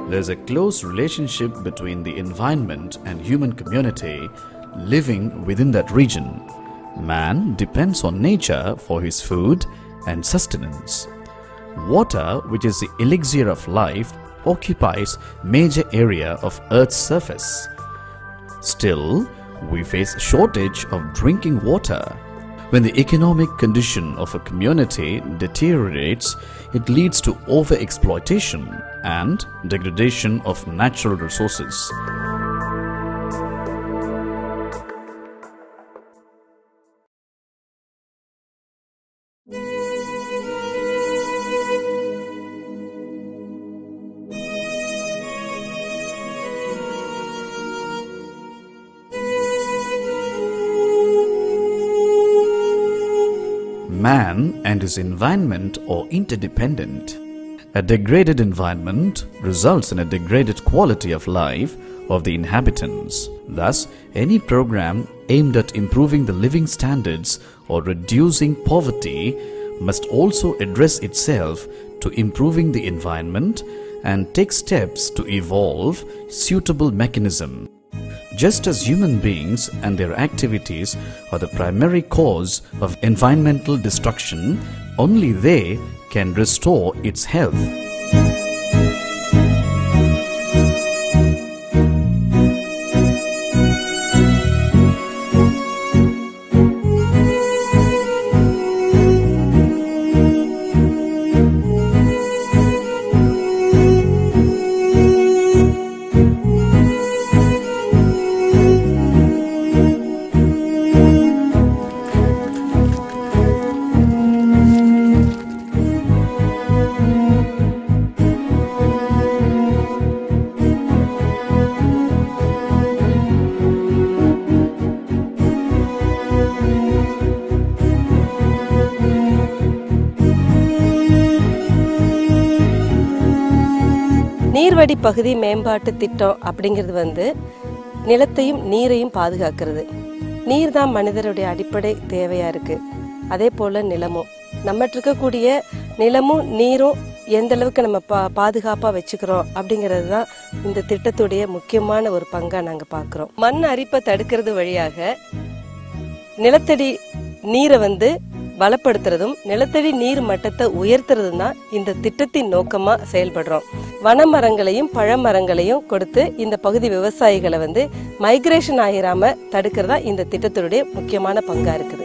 There's a close relationship between the environment and human community living within that region. Man depends on nature for his food and sustenance. Water, which is the elixir of life, occupies major area of earth's surface. Still, we face shortage of drinking water. When the economic condition of a community deteriorates, it leads to overexploitation and degradation of natural resources. Man and his environment are interdependent. A degraded environment results in a degraded quality of life of the inhabitants. Thus, any program aimed at improving the living standards or reducing poverty must also address itself to improving the environment and take steps to evolve suitable mechanism. Just as human beings and their activities are the primary cause of environmental destruction, only they can restore its health. நீர்வடி பகுதி மேம்பாட்டு திட்டம் அப்படிங்கிறது வந்து நிலத்தையும் நீரையும் பாதுகாக்கிறது நீர் தான் மனிதருடைய அடிப்படை தேவையா இருக்கு அதே போல நிலமும் நம்மகிட்ட இருக்கக்கூடிய நிலமும் நீரும் எந்த அளவுக்கு நம்ம பா பாதுகாப்பா வச்சுக்கிறோம் அப்படிங்கிறது தான் இந்த திட்டத்துடைய முக்கியமான ஒரு பங்கா நாங்க பாக்குறோம் மண் அரிப்பை தடுக்கிறது வழியாக நிலத்தடி நீரை வந்து பலப்படுத்துறதும் நிலத்தடி நீர் மட்டத்தை உயர்த்துறதும் தான் இந்த திட்டத்தின் நோக்கமா செயல்படுறோம் வனமரங்களையும் பழமரங்களையும் கொடுத்து இந்த பகுதி விவசாயிகளை வந்து மைக்ரேஷன் ஆகிராம தடுக்கிறதா இந்த திட்டத்தினுடைய முக்கியமான பங்கா இருக்குது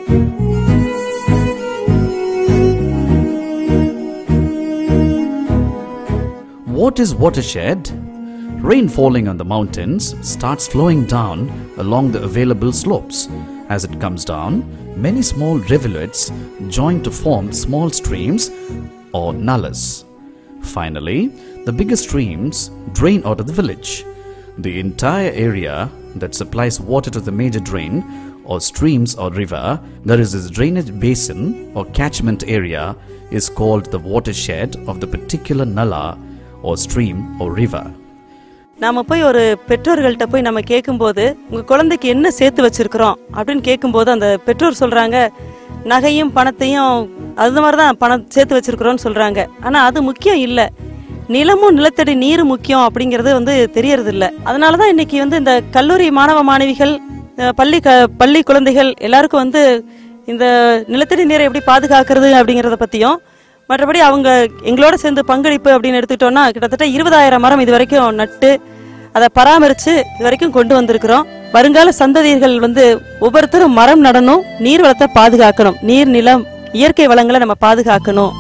What is watershed? Rain falling on the mountains starts flowing down along the available slopes. As it comes down, many small rivulets join to form small streams or nullas. Finally, the bigger streams drain out of the village. The entire area that supplies water to the major drain or streams or river, there is this drainage basin or catchment area is called the watershed of the particular nala or stream or river. நாம போய் ஒரு பெற்றோர்கள்ட்ட போய் நம்ம கேட்கும்போது உங்க குழந்தைக்கு என்ன சேர்த்து வச்சிருக்கிறோம் அப்படின்னு கேட்கும்போது அந்த பெற்றோர் சொல்றாங்க நகையும் பணத்தையும் அது மாதிரி தான் பணம் சேர்த்து வச்சிருக்கிறோம்னு சொல்றாங்க ஆனா அது முக்கியம் இல்ல நிலமும் நிலத்தடி நீரும் முக்கியம் அப்படிங்கிறது வந்து தெரியறது இல்ல அதனாலதான் இன்னைக்கு வந்து இந்த கல்லூரி மாணவ மாணவிகள் அஹ், பள்ளி க- பள்ளி குழந்தைகள் எல்லாருக்கும் வந்து இந்த நிலத்தடி நீரை எப்படி பாதுகாக்கிறது அப்படிங்கறத பத்தியும் மற்றபடி அவங்க எங்களோட சேர்ந்து பங்களிப்பு அப்படின்னு எடுத்துக்கிட்டோம்னா கிட்டத்தட்ட இருபதாயிரம் மரம் இது வரைக்கும் நட்டு அதை பராமரிச்சு இது வரைக்கும் கொண்டு வந்திருக்கிறோம் வருங்கால சந்ததியர்கள் வந்து ஒவ்வொருத்தரும் மரம் நடணும் நீர் வளத்தை பாதுகாக்கணும் நீர் நிலம் இயற்கை வளங்களை நம்ம பாதுகாக்கணும்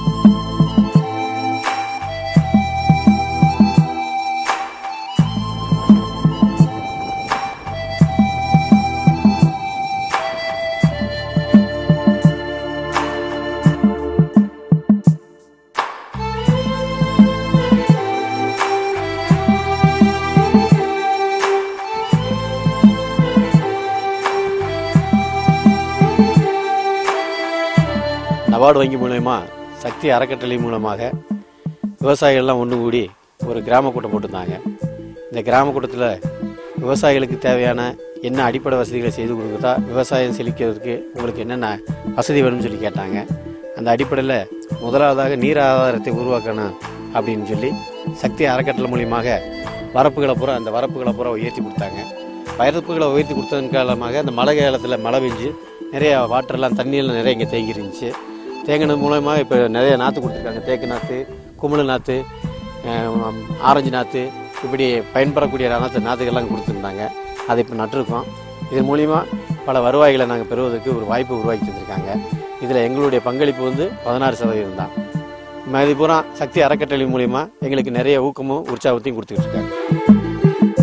நபார்டு வங்கி மூலயமா சக்தி அறக்கட்டளை மூலமாக விவசாயிகள்லாம் ஒன்று கூடி ஒரு கிராம கூட்டம் போட்டிருந்தாங்க இந்த கிராம கூட்டத்தில் விவசாயிகளுக்கு தேவையான என்ன அடிப்படை வசதிகளை செய்து கொடுக்குறதா விவசாயம் செழிக்கிறதுக்கு உங்களுக்கு என்னென்ன வசதி வேணும்னு சொல்லி கேட்டாங்க அந்த அடிப்படையில் முதலாவதாக நீர் ஆதாரத்தை உருவாக்கணும் அப்படின்னு சொல்லி சக்தி அறக்கட்டளை மூலியமாக வரப்புகளை பூரா அந்த வரப்புகளை பூரா உயர்த்தி கொடுத்தாங்க வரப்புகளை உயர்த்தி கொடுத்ததன் காரணமாக அந்த மழை காலத்தில் மழை பெஞ்சு நிறைய வாட்டர்லாம் தண்ணியெல்லாம் நிறைய இங்கே தேங்கி இருந்துச்சு தேங்கினது மூலமாக இப்போ நிறைய நாற்று கொடுத்துருக்காங்க தேக்கு நாற்று குமிழ் நாற்று அஹ், ஆரஞ்சு நாற்று இப்படி பயன்பெறக்கூடிய நாற்று நாற்றுகள்லாம் கொடுத்துருந்தாங்க அதை இப்போ நட்டிருக்கோம் இதன் மூலிமா பல வருவாய்களை நாங்கள் பெறுவதற்கு ஒரு வாய்ப்பு உருவாக்கி தந்திருக்காங்க இதில் எங்களுடைய பங்களிப்பு வந்து பதினாறு சதவீதம் தான் இது பூரா சக்தி அறக்கட்டளை மூலிமா எங்களுக்கு நிறைய ஊக்கமும் உற்சாகத்தையும் கொடுத்துக்கிட்டு இருக்காங்க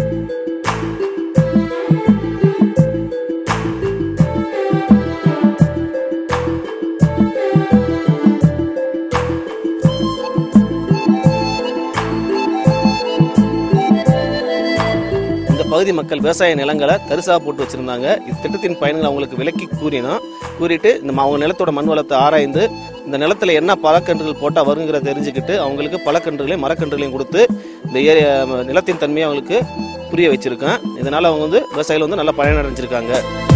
இந்த பகுதி மக்கள் விவசாய நிலங்களை தரிசா போட்டு வச்சிருந்தாங்க இது திட்டத்தின் பயன்கள் அவங்களுக்கு விலக்கி கூறினோம் கூறிட்டு இந்த ம- அவங்க நிலத்தோட மண் வளத்தை ஆராய்ந்து இந்த நிலத்துல என்ன பழக்கன்றுகள் போட்டா வருங்கிறத தெரிஞ்சுக்கிட்டு அவங்களுக்கு பழக்கன்றுகளையும் மரக்கன்றுகளையும் கொடுத்து இந்த ஏரியா ம- நிலத்தின் தன்மையை அவங்களுக்கு புரிய வச்சிருக்கேன் இதனால அவங்க வந்து விவசாயிகள் வந்து நல்லா பயனடைஞ்சிருக்காங்க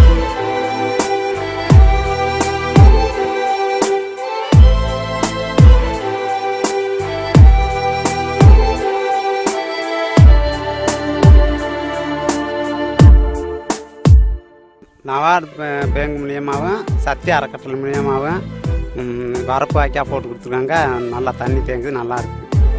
நவார்டு பே- பேங்க் மூலியமாகவும் சத்திய அறக்கட்டளை மூலியமாகவும் ம், வரப்பு வாய்க்கா போட்டு கொடுத்துருக்காங்க நல்லா தண்ணி தேங்குது நல்லா இருக்கு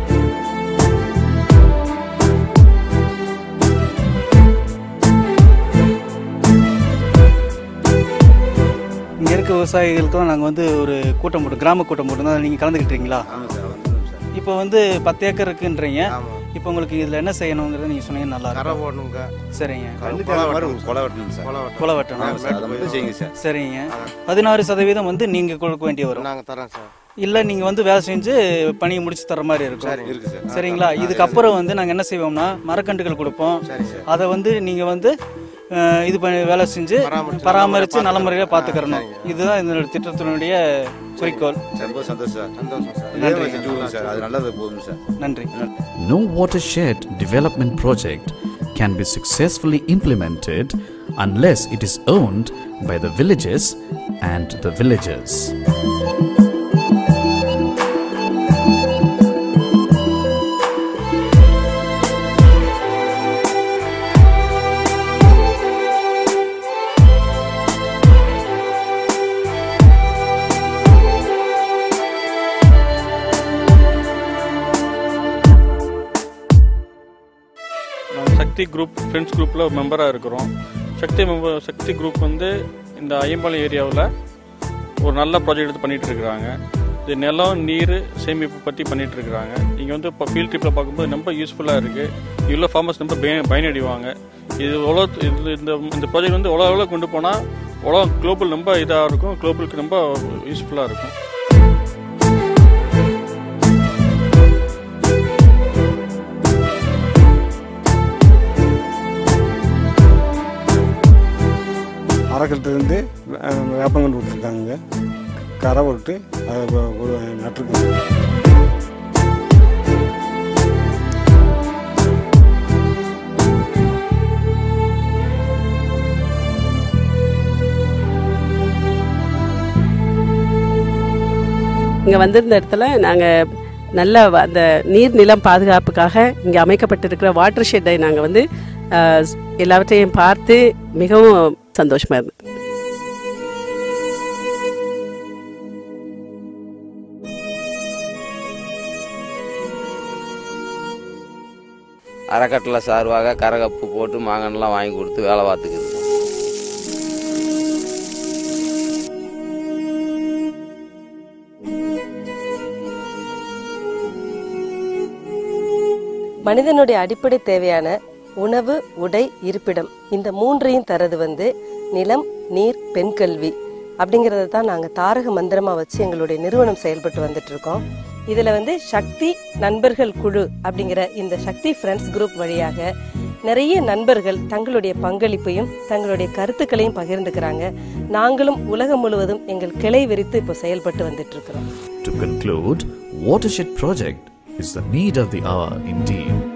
இங்கே இருக்க விவசாயிகளுக்கும் நாங்கள் வந்து ஒரு கூட்டம் போட்டு கிராம கூட்டம் போட்டு தான் நீங்கள் கலந்துக்கிட்டீங்களா இப்போ வந்து பத்து ஏக்கர் இருக்குன்றீங்க இப்போ உங்களுக்கு இதில் என்ன செய்யணுங்கிறத நீங்கள் சொன்னீங்க நல்லா கரை இருக்கும் போடணுங்க சரிங்க கண்ணு தேவை மாதிரி கொலை வெட்டணும் சார் கொலை வெட்டணும் அதை மட்டும் செய்யுங்க சார் சரிங்க பதினாறு சதவீதம் வந்து நீங்கள் கொடுக்க வேண்டிய வரும் நாங்கள் தரோம் சார் இல்லை நீங்கள் வந்து வேலை செஞ்சு பணியை முடிச்சு தர மாதிரி இருக்கும் இருக்கு சார் சரிங்களா இதுக்கப்புறம் வந்து நாங்கள் என்ன செய்வோம்னா மரக்கன்றுகள் கொடுப்போம் சரி சார் அதை வந்து நீங்கள் வந்து அஹ், இது பண்ணி வேலை செஞ்சு பராமரிச்சு பராமரித்து நல்ல நல்ல முறையில முறையில் பார்த்துக்கிறணும் சரிங்க. இதுதான் இந்த திட்டத்தினுடைய குறிக்கோள் ரொம்ப சந்தோஷம் சார் சந்தோஷம் சார் நன்றி. இதே செஞ்சு கொடுங்க சார் அது நல்லது போதும் சார் நன்றி No watershed development project can be successfully implemented unless it is owned by the villages and the villagers. நாங்கள் சக்தி குரூப் ஃப்ரெண்ட்ஸ் குரூப்பில் மெம்பராக இருக்கிறோம் சக்தி மெம்பர் சக்தி குரூப் வந்து இந்த ஐயம்பாளையம் ஏரியாவில் ஒரு நல்ல ப்ராஜெக்ட் எடுத்து பண்ணிட்டு இருக்கிறாங்க இது நிலம் நீர் சேமிப்பு பற்றி பண்ணிட்டு இருக்கிறாங்க இங்கே வந்து இப்போ ஃபீல்ட் ட்ரிப்பில் பார்க்கும்போது ரொம்ப யூஸ்ஃபுல்லாக இருக்குது இவ்வளோ ஃபார்மர்ஸ் ரொம்ப பயன் பயனடைவாங்க இது உலக இது இந்த இந்த ப்ராஜெக்ட் வந்து உலக அளவில் கொண்டு போனால் உலகம் குளோபல் ரொம்ப இதாக இருக்கும் குளோபலுக்கு ரொம்ப யூஸ்ஃபுல்லாக இருக்கும் அறக்கட்டிலேருந்து வேப்பங்கன்று கொடுத்துருக்காங்க கரை விட்டு அதை நட்டுருக்காங்க இங்கே வந்திருந்த இடத்துல நாங்கள் நல்ல வ- அந்த நீர்நிலம் பாதுகாப்புக்காக இங்கே அமைக்கப்பட்டிருக்கிற வாட்டர் ஷெட்டை நாங்கள் வந்து அஹ், எல்லாவற்றையும் பார்த்து மிகவும் சந்தோஷமாக இருந்தது அறக்கட்டளை சார்பாக கரகப்பு போட்டு மாங்கன்லாம் வாங்கி கொடுத்து வேலை பார்த்துக்குது மனிதனுடைய அடிப்படை தேவையான உணவு உடை இருப்பிடம் இந்த மூன்றையும் தரது வந்து நிலம் நீர் பெண் கல்வி அப்படிங்கறத தான் நாங்க தாரக மந்திரமா வச்சு எங்களுடைய நிறுவனம் செயல்பட்டு வந்துட்டு இருக்கோம் இதுல வந்து சக்தி நண்பர்கள் குழு அப்படிங்கிற இந்த சக்தி ஃப்ரெண்ட்ஸ் குரூப் வழியாக நிறைய நண்பர்கள் தங்களுடைய பங்களிப்பையும் தங்களுடைய கருத்துக்களையும் பகிர்ந்துக்கிறாங்க நாங்களும் உலகம் முழுவதும் எங்கள் கிளை விரித்து இப்போ செயல்பட்டு வந்துட்டு இருக்கிறோம் To conclude, watershed project is the need of the hour indeed.